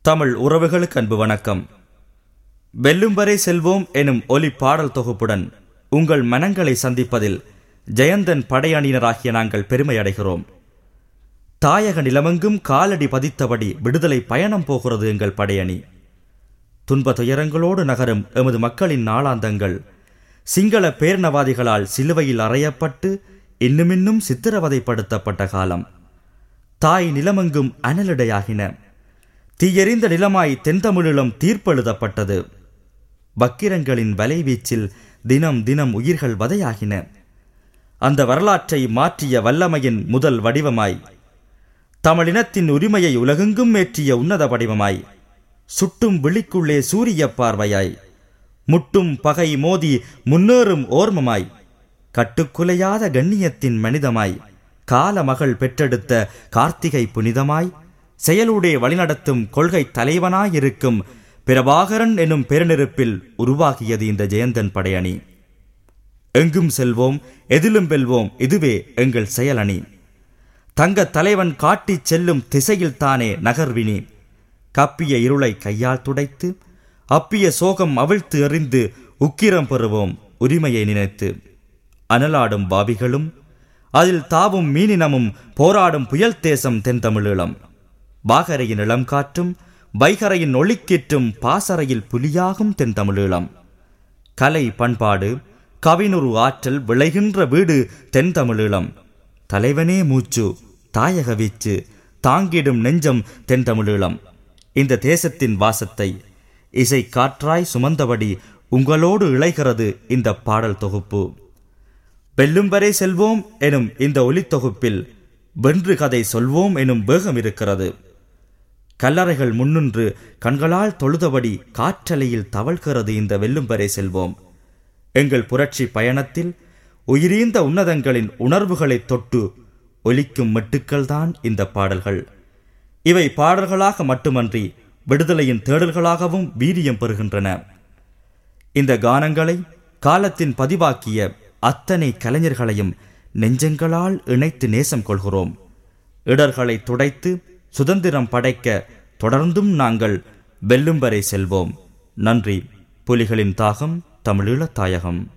தமிழ் உறவுகளுக்கு அன்பு வணக்கம் வெல்லும் வரை செல்வோம் எனும் ஒலி பாடல் தொகுப்புடன் உங்கள் மனங்களை சந்திப்பதில் ஜெயந்தன் படையணியினராகிய நாங்கள் பெருமை அடைகிறோம் தாயக நிலமெங்கும் காலடி பதித்தபடி விடுதலை பயணம் போகிறது எங்கள் படையணி துன்ப துயரங்களோடு நகரும் எமது மக்களின் நாளாந்தங்கள் சிங்கள பேரினவாதிகளால் சிலுவையில் அறையப்பட்டு இன்னுமின்னும் சித்திரவதைப்படுத்தப்பட்ட காலம் தாய் நிலமெங்கும் அனலிடையாகின தீயெறிந்த நிலமாய் தென்தமிழிலம் தீர்ப்பெழுதப்பட்டது வக்கிரங்களின் வலைவீச்சில் தினம் தினம் உயிர்கள் வதையாகின அந்த வரலாற்றை மாற்றிய வல்லமையின் முதல் வடிவமாய் தமிழினத்தின் உரிமையை உலகெங்கும் ஏற்றிய உன்னத வடிவமாய் சுட்டும் விழிக்குள்ளே சூரிய பார்வையாய் முட்டும் பகை மோதி முன்னேறும் ஓர்மமாய் கட்டுக்குலையாத கண்ணியத்தின் மனிதமாய் காலமகள் பெற்றெடுத்த கார்த்திகை புனிதமாய் செயலூடே வழிநடத்தும் கொள்கை தலைவனாயிருக்கும் பிரபாகரன் எனும் பெருநெருப்பில் உருவாகியது இந்த ஜெயந்தன் படையணி எங்கும் செல்வோம் எதிலும் வெல்வோம் இதுவே எங்கள் செயலணி தங்க தலைவன் காட்டிச் செல்லும் திசையில் தானே நகர்வினி கப்பிய இருளை கையால் துடைத்து அப்பிய சோகம் அவிழ்த்து எறிந்து உக்கிரம் பெறுவோம் உரிமையை நினைத்து அனலாடும் பாவிகளும் அதில் தாவும் மீனினமும் போராடும் புயல் தேசம் தென்தமிழீழம் பாகரையின் இளம் காற்றும் வைகரையின் ஒளிக்கீற்றும் பாசறையில் புலியாகும் தென்தமிழீழம் கலை பண்பாடு கவினுரு ஆற்றல் விளைகின்ற வீடு தென்தமிழீழம் தலைவனே மூச்சு தாயக வீச்சு தாங்கிடும் நெஞ்சம் தென்தமிழீழம் இந்த தேசத்தின் வாசத்தை இசை காற்றாய் சுமந்தபடி உங்களோடு இழைகிறது இந்த பாடல் தொகுப்பு வெல்லும் வரை செல்வோம் எனும் இந்த ஒலித்தொகுப்பில் வென்று கதை சொல்வோம் எனும் வேகம் இருக்கிறது கல்லறைகள் முன்னின்று கண்களால் தொழுதபடி காற்றலையில் தவழ்கிறது இந்த வெல்லும் வரை செல்வோம் எங்கள் புரட்சி பயணத்தில் உயிரீந்த உன்னதங்களின் உணர்வுகளை தொட்டு ஒலிக்கும் மெட்டுக்கள்தான் இந்த பாடல்கள் இவை பாடல்களாக மட்டுமன்றி விடுதலையின் தேடல்களாகவும் வீரியம் பெறுகின்றன இந்த கானங்களை காலத்தின் பதிவாக்கிய அத்தனை கலைஞர்களையும் நெஞ்சங்களால் இணைத்து நேசம் கொள்கிறோம் இடர்களை துடைத்து சுதந்திரம் படைக்க தொடர்ந்தும் நாங்கள் வெல்லும் வரை செல்வோம் நன்றி புலிகளின் தாகம் தமிழீழ தாயகம்